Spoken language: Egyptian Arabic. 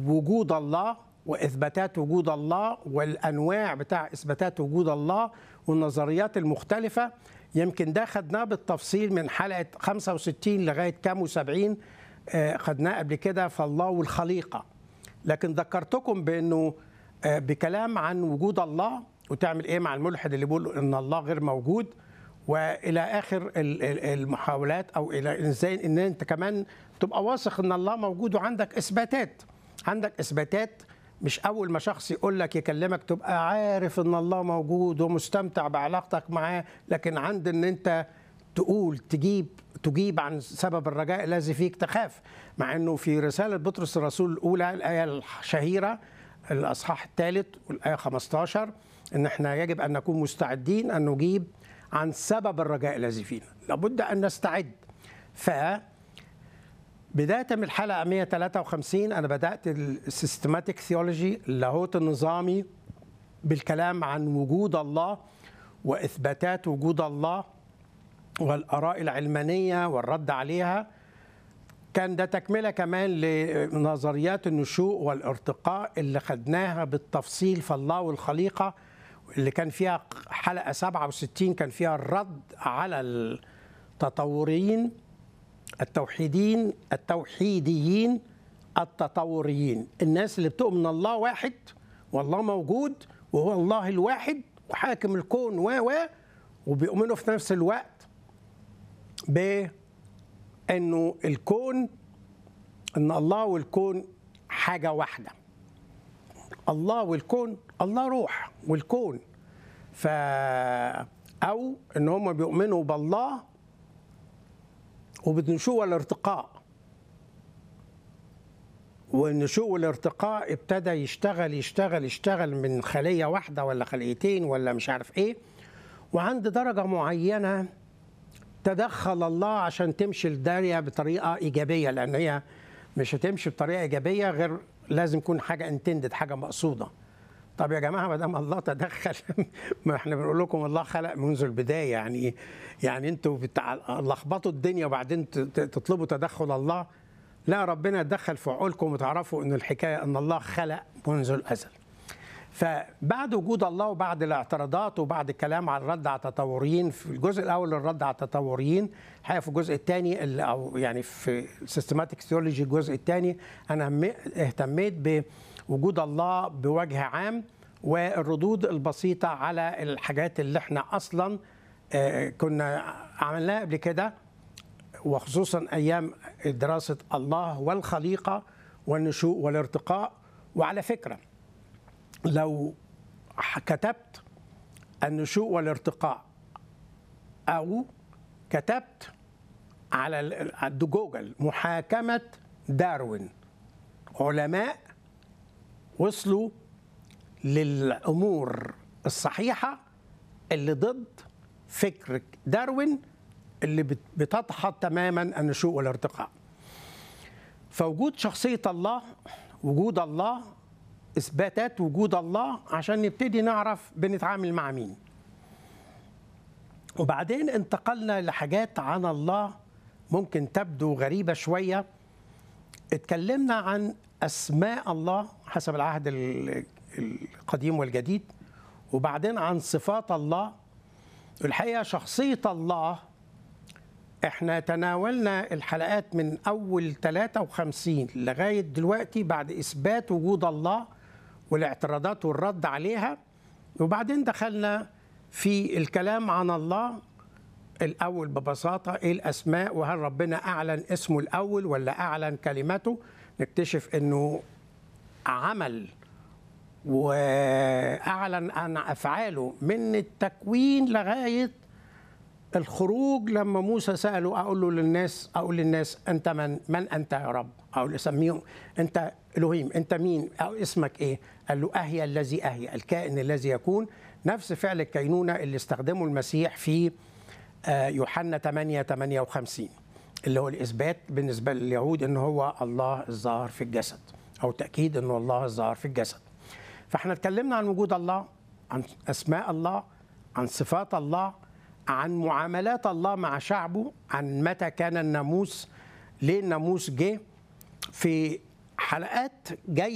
وجود الله واثباتات وجود الله والانواع بتاع اثباتات وجود الله والنظريات المختلفه يمكن ده خدناه بالتفصيل من حلقه 65 لغايه كام و70 خدناه قبل كده فالله والخليقه لكن ذكرتكم بانه آه، بكلام عن وجود الله وتعمل ايه مع الملحد اللي بيقول ان الله غير موجود والى اخر ال- ال- المحاولات او الى ازاي ان انت كمان تبقى واثق ان الله موجود وعندك اثباتات عندك اثباتات مش اول ما شخص يقول لك يكلمك تبقى عارف ان الله موجود ومستمتع بعلاقتك معاه لكن عند ان انت تقول تجيب تجيب عن سبب الرجاء الذي فيك تخاف مع انه في رساله بطرس الرسول الاولى الايه الشهيره الاصحاح الثالث والايه 15 ان احنا يجب ان نكون مستعدين ان نجيب عن سبب الرجاء الذي فينا لابد ان نستعد ف بداية من الحلقة 153 أنا بدأت السيستماتيك ثيولوجي اللاهوت النظامي بالكلام عن وجود الله وإثباتات وجود الله والآراء العلمانية والرد عليها كان ده تكملة كمان لنظريات النشوء والارتقاء اللي خدناها بالتفصيل في الله والخليقة اللي كان فيها حلقة 67 كان فيها الرد على التطوريين التوحيدين التوحيديين التطوريين الناس اللي بتؤمن الله واحد والله موجود وهو الله الواحد وحاكم الكون و و وبيؤمنوا في نفس الوقت بانه الكون ان الله والكون حاجه واحده الله والكون الله روح والكون ف او ان هم بيؤمنوا بالله وبالنشوء والارتقاء والنشوء والارتقاء ابتدى يشتغل يشتغل يشتغل من خلية واحدة ولا خليتين ولا مش عارف ايه وعند درجة معينة تدخل الله عشان تمشي الدارية بطريقة إيجابية لأن هي مش هتمشي بطريقة إيجابية غير لازم يكون حاجة انتندد حاجة مقصودة طب يا جماعه ما دام الله تدخل ما احنا بنقول لكم الله خلق منذ البدايه يعني يعني انتوا بتاع لخبطوا الدنيا وبعدين ت- ت- تطلبوا تدخل الله لا ربنا يتدخل في عقولكم وتعرفوا ان الحكايه ان الله خلق منذ الازل فبعد وجود الله وبعد الاعتراضات وبعد الكلام على الرد على التطوريين في الجزء الاول الرد على التطوريين الحقيقه في الجزء الثاني او يعني في السيستماتيك ثيولوجي الجزء الثاني انا هم- اهتميت بوجود الله بوجه عام والردود البسيطه على الحاجات اللي احنا اصلا آه، كنا عملناها قبل كده وخصوصا ايام دراسه الله والخليقه والنشوء والارتقاء وعلى فكره لو كتبت النشوء والارتقاء او كتبت على ال- على جوجل محاكمه داروين علماء وصلوا للامور الصحيحه اللي ضد فكر داروين اللي بت- بتدحض تماما النشوء والارتقاء فوجود شخصيه الله وجود الله اثباتات وجود الله عشان نبتدي نعرف بنتعامل مع مين وبعدين انتقلنا لحاجات عن الله ممكن تبدو غريبه شويه اتكلمنا عن اسماء الله حسب العهد ال- القديم والجديد وبعدين عن صفات الله الحقيقه شخصيه الله احنا تناولنا الحلقات من اول 53 لغايه دلوقتي بعد اثبات وجود الله والاعتراضات والرد عليها وبعدين دخلنا في الكلام عن الله الاول ببساطه ايه الاسماء وهل ربنا اعلن اسمه الاول ولا اعلن كلمته نكتشف انه عمل واعلن عن افعاله من التكوين لغايه الخروج لما موسى ساله اقول له للناس اقول للناس انت من من انت يا رب اقول اسميهم انت الوهيم انت مين او اسمك ايه قال له اهيا الذي اهيا الكائن الذي يكون نفس فعل الكينونه اللي استخدمه المسيح في آه، يوحنا 8 58 اللي هو الاثبات بالنسبه لليهود ان هو الله الظاهر في الجسد او تاكيد انه الله الظاهر في الجسد فاحنا اتكلمنا عن وجود الله عن اسماء الله عن صفات الله عن معاملات الله مع شعبه عن متى كان الناموس ليه الناموس جه في حلقات جايه